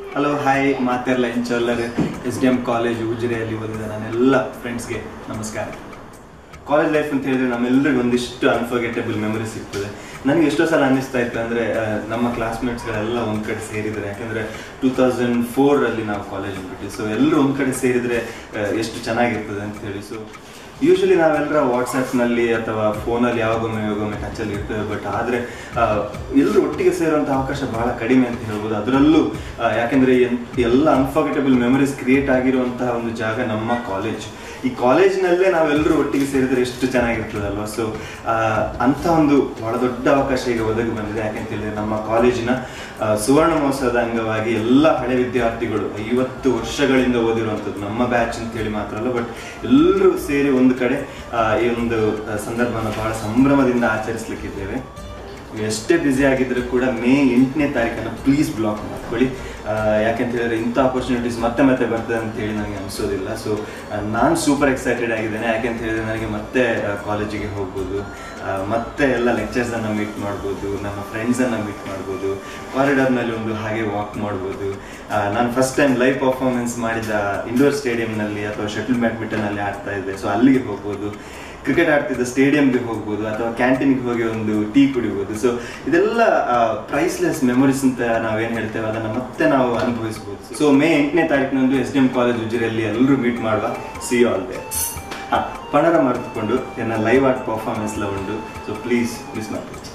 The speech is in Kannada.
ಹಲೋ ಹಾಯ್ ಮಾತೆರ್ಲ ಇಂಚೊಲ್ಲರ್ ಎಸ್ ಡಿ ಎಮ್ ಕಾಲೇಜ್ ಉಜಿರೆಯಲ್ಲಿ ಓದಿದ ನನ್ನೆಲ್ಲ ಫ್ರೆಂಡ್ಸ್ಗೆ ನಮಸ್ಕಾರ ಕಾಲೇಜ್ ಲೈಫ್ ಅಂತ ಹೇಳಿದ್ರೆ ನಮ್ಮೆಲ್ಲರಿಗೂ ಒಂದಿಷ್ಟು ಅನ್ಫರ್ಗೆಟಬಲ್ ಮೆಮೊರಿ ಸಿಗ್ತದೆ ನನಗೆ ಎಷ್ಟೋ ಸಲ ಅನ್ನಿಸ್ತಾ ಇತ್ತು ಅಂದರೆ ನಮ್ಮ ಕ್ಲಾಸ್ಮೇಟ್ಸ್ಗಳೆಲ್ಲ ಒಂದು ಕಡೆ ಸೇರಿದರೆ ಯಾಕೆಂದರೆ ಟೂ ತೌಸಂಡ್ ಫೋರಲ್ಲಿ ನಾವು ಕಾಲೇಜ್ ಬಿಟ್ಟು ಸೊ ಎಲ್ಲರೂ ಒಂದು ಕಡೆ ಸೇರಿದರೆ ಆ, ಎಷ್ಟು ಚೆನ್ನಾಗಿರ್ತದೆ ಅಂತ ಹೇಳಿ ಸೊ ಯೂಶಲಿ ನಾವೆಲ್ಲರ ವಾಟ್ಸಪ್ನಲ್ಲಿ ಅಥವಾ ಫೋನಲ್ಲಿ ಯಾವಾಗೊಮ್ಮೆ ಯಾವಾಗೊಮ್ಮೆ ಟಚಲ್ಲಿ ಇರ್ತೇವೆ ಬಟ್ ಆದರೆ ಎಲ್ಲರೂ ಒಟ್ಟಿಗೆ ಸೇರುವಂಥ ಅವಕಾಶ ಬಹಳ ಕಡಿಮೆ ಅಂತ ಹೇಳ್ಬೋದು ಅದರಲ್ಲೂ ಆ, ಯಾಕೆಂದರೆ ಎನ್- ಎಲ್ಲ ಅನ್ಫರ್ಗೆಟಬಲ್ ಮೆಮೊರೀಸ್ ಕ್ರಿಯೇಟ್ ಆಗಿರುವಂತಹ ಒಂದು ಜಾಗ ನಮ್ಮ ಕಾಲೇಜ್ ಈ ಕಾಲೇಜಿನಲ್ಲೇ ನಾವೆಲ್ಲರೂ ಒಟ್ಟಿಗೆ ಸೇರಿದ್ರೆ ಎಷ್ಟು ಚೆನ್ನಾಗಿರ್ತದಲ್ವ ಸೊ ಅಂಥ ಒಂದು ಬಹಳ ದೊಡ್ಡ ಅವಕಾಶ ಈಗ ಒದಗಿ ಬಂದಿದೆ ಯಾಕೆಂತ ಹೇಳಿದ್ರೆ ನಮ್ಮ ಕಾಲೇಜಿನ ಆ, ಸುವರ್ಣ ಮಹೋತ್ಸವದ ಅಂಗವಾಗಿ ಎಲ್ಲ ಹಳೆ ವಿದ್ಯಾರ್ಥಿಗಳು ಐವತ್ತು ವರ್ಷಗಳಿಂದ ಓದಿರುವಂಥದ್ದು ನಮ್ಮ ಬ್ಯಾಚ್ ಅಂತ ಹೇಳಿ ಮಾತ್ರ ಅಲ್ಲ ಬಟ್ ಎಲ್ಲರೂ ಸೇರಿ ಒಂದು ಕಡೆ ಆ, ಈ ಒಂದು ಆ, ಸಂದರ್ಭನ ಬಹಳ ಸಂಭ್ರಮದಿಂದ ಆಚರಿಸ್ಲಿಕ್ಕಿದ್ದೇವೆ ನೀವು ಎಷ್ಟೇ ಬ್ಯುಸಿ ಆಗಿದ್ರು ಕೂಡ ಮೇ ಎಂಟನೇ ತಾರೀಕನ್ನು ಪ್ಲೀಸ್ ಬ್ಲಾಕ್ ಮಾಡ್ಕೊಳ್ಳಿ ಆ, ಯಾಕೆಂತ ಹೇಳಿದ್ರೆ ಇಂಥ ಆಪರ್ಚುನಿಟೀಸ್ ಮತ್ತೆ ಮತ್ತೆ ಬರ್ತದೆ ಅಂತ ಹೇಳಿ ನನಗೆ ಅನಿಸೋದಿಲ್ಲ ಸೊ ನಾನು ಸೂಪರ್ ಎಕ್ಸೈಟೆಡ್ ಆಗಿದ್ದೇನೆ ಯಾಕೆಂತ ಹೇಳಿದ್ರೆ ನನಗೆ ಮತ್ತೆ ಕಾಲೇಜಿಗೆ ಹೋಗ್ಬೋದು ಆ, ಮತ್ತೆ ಎಲ್ಲ ಲೆಕ್ಚರ್ಸನ್ನು ಮೀಟ್ ಮಾಡ್ಬೋದು ನಮ್ಮ ಫ್ರೆಂಡ್ಸನ್ನು ಮೀಟ್ ಮಾಡ್ಬೋದು ಕಾರಿಡಾರ್ನಲ್ಲಿ ಒಂದು ಹಾಗೆ ವಾಕ್ ಮಾಡ್ಬೋದು ಆ, ನಾನು ಫಸ್ಟ್ ಟೈಮ್ ಲೈವ್ ಪರ್ಫಾರ್ಮೆನ್ಸ್ ಮಾಡಿದ ಇಂಡೋರ್ ಸ್ಟೇಡಿಯಂನಲ್ಲಿ ಅಥವಾ ಶಟಲ್ ಬ್ಯಾಡ್ಮಿಂಟನಲ್ಲಿ ಆಡ್ತಾ ಇದ್ದೆ ಸೊ ಅಲ್ಲಿಗೆ ಹೋಗ್ಬೋದು ಕ್ರಿಕೆಟ್ ಆಡ್ತಿದ್ದ ಸ್ಟೇಡಿಯಂಗೆ ಹೋಗ್ಬೋದು ಅಥವಾ ಕ್ಯಾಂಟೀನ್ಗೆ ಹೋಗಿ ಒಂದು ಟೀ ಕುಡಿಬೋದು ಸೊ ಇದೆಲ್ಲ ಪ್ರೈಸ್ಲೆಸ್ ಮೆಮೊರೀಸ್ ಅಂತ ನಾವೇನು ಹೇಳ್ತೇವೆ ಅದನ್ನು ಮತ್ತೆ ನಾವು ಅನುಭವಿಸ್ಬೋದು ಸೊ ಮೇ ಎಂಟನೇ ತಾರೀಕಿನಂದು ಎಸ್ ಡಿ ಎಂ ಕಾಲೇಜ್ ಉಜಿರೆಯಲ್ಲಿ ಎಲ್ಲರೂ ಮೀಟ್ ಮಾಡುವ ಸಿ ಆಲ್ ದೇ ಪಣರ ಮರೆತುಕೊಂಡು ಎನ್ನ ಲೈವ್ ಆರ್ಟ್ ಪರ್ಫಾರ್ಮೆನ್ಸ್ ಎಲ್ಲ ಉಂಟು ಸೊ ಪ್ಲೀಸ್ ಮಿಸ್ ಮಾಡ್ತೀವಿ